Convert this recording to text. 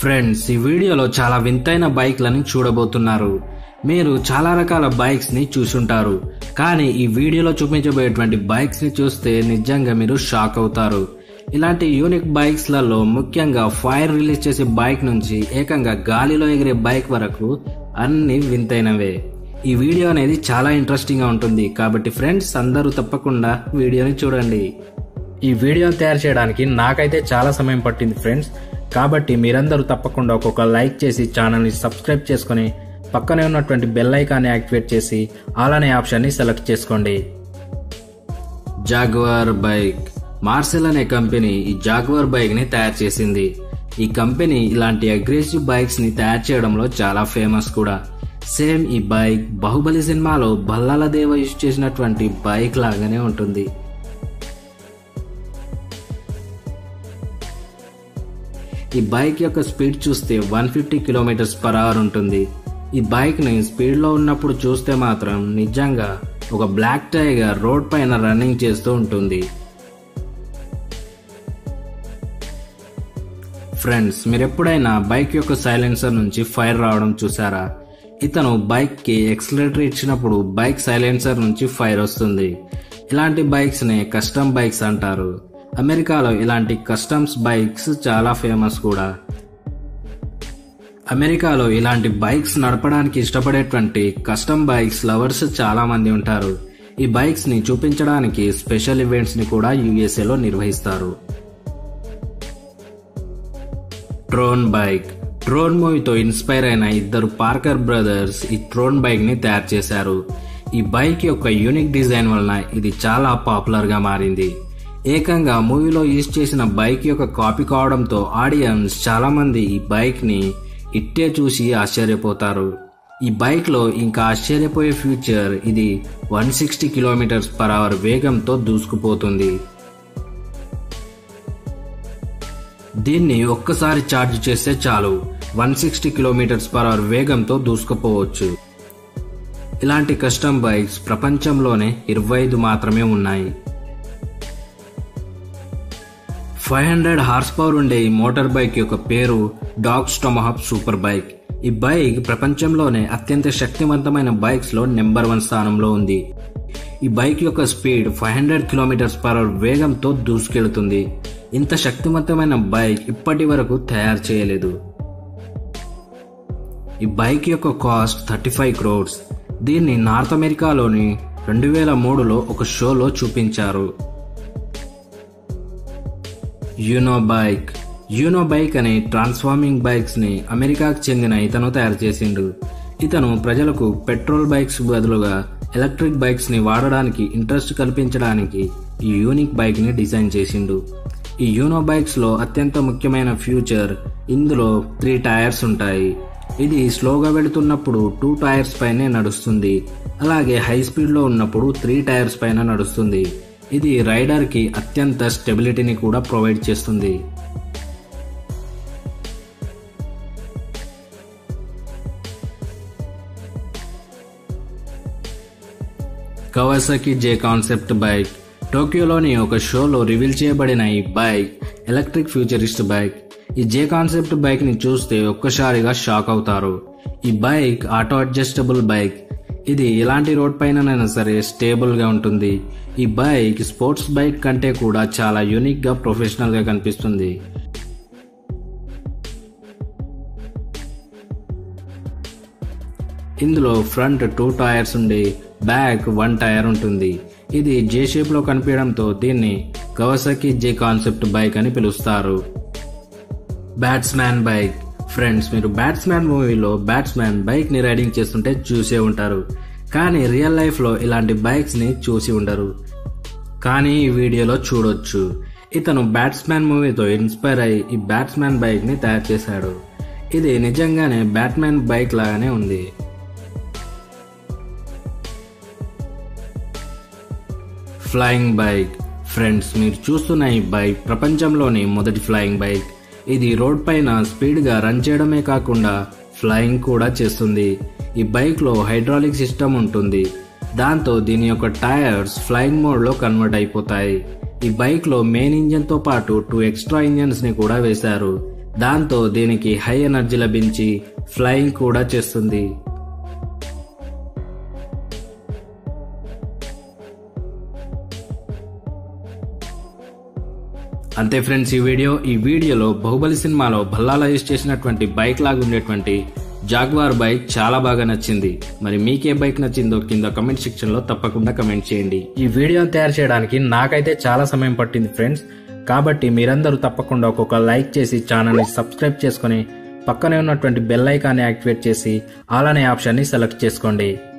friends ఈ వీడియోలో చాలా వింతైన బైక్లని చూడబోతున్నారు మీరు చాలా రకాల బైక్స్ ని చూసుంటారు కానీ ఈ వీడియోలో చూపించబోయేటువంటి బైక్స్ ని చూస్తే నిజంగా మీరు షాక్ అవుతారు ఇలాంటి యూనిక్ బైక్స్ లలో ముఖ్యంగా ఫైర్ రిలీజ్ చేసే బైక్ నుంచి ఏకంగా గాలిలో ఎగిరే బైక్ వరకు అన్ని వింతైనవే ఈ వీడియో అనేది చాలా ఇంట్రెస్టింగ్ గా ఉంటుంది కాబట్టి ఫ్రెండ్స్ అందరూ తప్పకుండా వీడియోని చూడండి ఈ వీడియోని తయారు చేయడానికి నాకైతే చాలా సమయం పట్టింది ఫ్రెండ్స్ కాబట్టి మీరందరూ తప్పకుండా ఒక్కొక్క లైక్ చేసి ఛానల్ని సబ్స్క్రైబ్ చేసుకొని పక్కనే ఉన్నటువంటి బెల్ ఐకాన్ని యాక్టివేట్ చేసి ఆల్ అనే ఆప్షన్ని సెలెక్ట్ చేసుకోండి జాగ్వార్ బైక్ మార్సెల్ అనే కంపెనీ ఈ జాగ్వార్ బైక్ ని తయారు చేసింది ఈ కంపెనీ ఇలాంటి అగ్రెసివ్ బైక్స్ ని తయారు చేయడంలో చాలా ఫేమస్ కూడా సేమ్ ఈ బైక్ బాహుబలి సినిమాలో బల్లాల దేవ యూజ్ చేసినటువంటి బైక్ లాగానే ఉంటుంది ఈ బైక్ యొక్క స్పీడ్ చూస్తే one fifty kilometres per hour ఉంటుంది ఈ బైక్ ని స్పీడ్ లో ఉన్నప్పుడు చూస్తే మాత్రం నిజంగా ఒక బ్లాక్ టైగర్ రోడ్ పైన రన్నింగ్ చేస్తూ ఉంటుంది ఫ్రెండ్స్ మీరు ఎప్పుడైనా బైక్ యొక్క సైలెన్సర్ నుంచి ఫైర్ రావడం చూసారా ఇతను బైక్ కి ఎక్సలేటర్ ఇచ్చినప్పుడు బైక్ సైలెన్సర్ నుంచి ఫైర్ వస్తుంది ఇలాంటి బైక్స్ ని కస్టమ్ బైక్స్ అంటారు అమెరికాలో ఇలాంటి కస్టమ్స్ బైక్స్ చాలా ఫేమస్ కూడా అమెరికాలో ఇలాంటి బైక్స్ నడపడానికి ఇష్టపడేటువంటి కస్టమ్ బైక్స్ లవర్స్ చాలా మంది ఉంటారు ఈ బైక్స్ ని చూపించడానికి స్పెషల్ ఈవెంట్స్ ని కూడా యుఎస్ఏ లో నిర్వహిస్తారు ట్రోన్ బైక్ ట్రోన్ మూవీతో ఇన్స్పైర్ అయిన ఇద్దరు పార్కర్ బ్రదర్స్ ఈ ట్రోన్ బైక్ ని తయారు చేశారు ఈ బైక్ యొక్క యూనిక్ డిజైన్ వలన ఇది చాలా పాపులర్ గా మారింది ఏకంగా మూవీలో యూజ్ చేసిన బైక్ యొక్క కాపీ కావడంతో ఆడియన్స్ చాలా మంది ఈ బైక్ ని ఇట్టే చూసి ఆశ్చర్యపోతారు ఈ బైక్ లో ఇంకా ఆశ్చర్యపోయే ఫ్యూచర్ ఇది one sixty kilometres per hour వేగంతో దూసుకుపోతుంది దీన్ని ఒక్కసారి ఛార్జ్ చేస్తే చాలు one sixty kilometres per hour వేగంతో దూసుకుపోవచ్చు ఇలాంటి కస్టమ్ బైక్స్ ప్రపంచంలోనే ఇరవై ఐదు మాత్రమే ఉన్నాయి ఫైవ్ హండ్రెడ్ హార్స్ పవర్ ఉండే ఈ మోటార్ బైక్ యొక్క పేరు డాగ్ స్టొమహప్ సూపర్ బైక్ ఈ బైక్ ప్రపంచంలోనే అత్యంత శక్తివంతమైన బైక్స్ లో నెంబర్ వన్ స్థానంలో ఉంది ఈ బైక్ యొక్క speed five hundred kilometres per hour వేగంతో దూసుకెళ్తుంది ఇంత శక్తివంతమైన బైక్ ఇప్పటి వరకు తయారు చేయలేదు ఈ బైక్ యొక్క కాస్ట్ థర్టీ ఫైవ్ క్రోడ్స్ దీన్ని నార్త్ అమెరికాలోని రెండు వేల మూడులో ఒక షోలో చూపించారు యూనో బైక్ యూనో బైక్ అనే ట్రాన్స్ఫార్మింగ్ బైక్స్ ని అమెరికాకు చెందిన ఇతను తయారు చేసిండు ఇతను ప్రజలకు పెట్రోల్ బైక్స్ బదులుగా ఎలక్ట్రిక్ బైక్స్ ని వాడడానికి ఇంట్రెస్ట్ కల్పించడానికి ఈ యూనిక్ బైక్ ని డిజైన్ చేసిండు ఈ యూనో బైక్స్ లో అత్యంత ముఖ్యమైన ఫ్యూచర్ ఇందులో త్రీ టైర్స్ ఉంటాయి ఇది స్లోగా వెళుతున్నప్పుడు టూ టైర్స్ పైనే నడుస్తుంది అలాగే హై స్పీడ్ లో ఉన్నప్పుడు త్రీ టైర్స్ పైన నడుస్తుంది ఇది రైడర్ కి అత్యంత స్టెబిలిటీని కూడా ప్రొవైడ్ చేస్తుంది కవాసకి జే కాన్సెప్ట్ బైక్ టోక్యోలోని ఒక షోలో రివీల్ చేయబడిన ఈ బైక్ ఎలక్ట్రిక్ ఫ్యూచరిస్ట్ బైక్ ఈ జే కాన్సెప్ట్ బైక్ ని చూస్తే ఒక్కసారిగా షాక్ అవుతారు ఈ బైక్ ఆటో అడ్జస్టబుల్ బైక్ ఇది ఎలాంటి రోడ్ పైనైనా సరే స్టేబుల్ గా ఉంటుంది ఈ బైక్ స్పోర్ట్స్ బైక్ కంటే కూడా చాలా యూనిక్ గా ప్రొఫెషనల్ గా కనిపిస్తుంది ఇందులో ఫ్రంట్ టూ టైర్స్ ఉండి బ్యాక్ వన్ టైర్ ఉంటుంది ఇది జే షేప్ లో కనిపించడంతో దీన్ని కవసకి జే కాన్సెప్ట్ బైక్ అని పిలుస్తారు బ్యాట్స్మ్యాన్ బైక్ ఫ్రెండ్స్ మీరు బ్యాట్స్మ్యాన్ మూవీలో బ్యాట్స్మ్యాన్ బైక్ ని రైడింగ్ చేస్తుంటే చూసే ఉంటారు కానీ రియల్ లైఫ్ లో ఇలాంటి బైక్స్ ని చూసి ఉండరు కానీ ఈ వీడియోలో చూడొచ్చు ఇతను బ్యాట్స్మ్యాన్ మూవీతో ఇన్స్పైర్ అయి ఈ బ్యాట్స్మ్యాన్ బైక్ ని తయారు చేశాడు ఇది నిజంగానే బ్యాట్మ్యాన్ బైక్ లాగానే ఉంది ఫ్లయింగ్ బైక్ ఫ్రెండ్స్ మీరు చూస్తున్న ఈ బైక్ ప్రపంచంలోని మొదటి ఫ్లయింగ్ బైక్ ఇది రోడ్ పైన స్పీడ్గా రన్ చేయడమే కాకుండా ఫ్లయింగ్ కూడా చేస్తుంది ఈ బైక్లో హైడ్రాలిక్ సిస్టమ్ ఉంటుంది దాంతో దీని యొక్క టైర్స్ ఫ్లయింగ్ మోడ్లో కన్వర్ట్ అయిపోతాయి ఈ బైక్లో మెయిన్ ఇంజన్తో పాటు టూ ఎక్స్ట్రా ఇంజన్స్ ని కూడా వేశారు దాంతో దీనికి హై ఎనర్జీ లభించి ఫ్లయింగ్ కూడా చేస్తుంది అంతే ఫ్రెండ్స్ ఈ వీడియో ఈ వీడియోలో బాహుబలి సినిమాలో భల్లాలా యూజ్ చేసినటువంటి బైక్ లాగా ఉండేటువంటి జాగ్వార్ బైక్ చాలా బాగా నచ్చింది మరి మీకే బైక్ నచ్చిందో కింద కమెంట్ సెక్షన్ లో తప్పకుండా కమెంట్ చేయండి ఈ వీడియోని తయారు చేయడానికి నాకైతే చాలా సమయం పట్టింది ఫ్రెండ్స్ కాబట్టి మీరందరూ తప్పకుండా ఒక్కొక్క లైక్ చేసి ఛానల్ని సబ్స్క్రైబ్ చేసుకుని పక్కనే ఉన్నటువంటి బెల్ ఐకాన్ని యాక్టివేట్ చేసి ఆల్ అనే ఆప్షన్ని సెలెక్ట్ చేసుకోండి